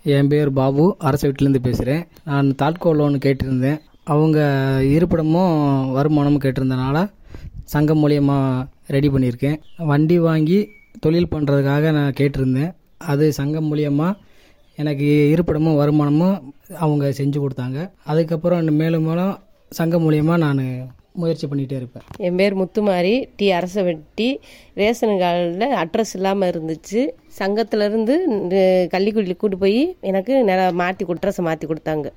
என் பேர் பாபு அரசு வீட்டிலேருந்து பேசுகிறேன் நான் தாட்கோ லோன் கேட்டிருந்தேன் அவங்க இருப்பிடமும் வருமானமும் கேட்டிருந்தனால சங்கம் மூலியமாக ரெடி பண்ணியிருக்கேன் வண்டி வாங்கி தொழில் பண்ணுறதுக்காக நான் கேட்டிருந்தேன் அது சங்கம் மூலியமாக எனக்கு இருப்பிடமும் வருமானமும் அவங்க செஞ்சு கொடுத்தாங்க அதுக்கப்புறம் இன்னும் மேலும் மேலும் சங்கம் மூலியமாக நான் முயற்சி பண்ணிகிட்டே இருப்பேன் என் பேர் முத்துமாரி டி அரச வெட்டி ரேஷன் கார்டில் அட்ரஸ் இல்லாமல் இருந்துச்சு சங்கத்திலேருந்து கள்ளிக்குடி கூட்டு போய் எனக்கு நில மாற்றி அட்ரஸை மாற்றி கொடுத்தாங்க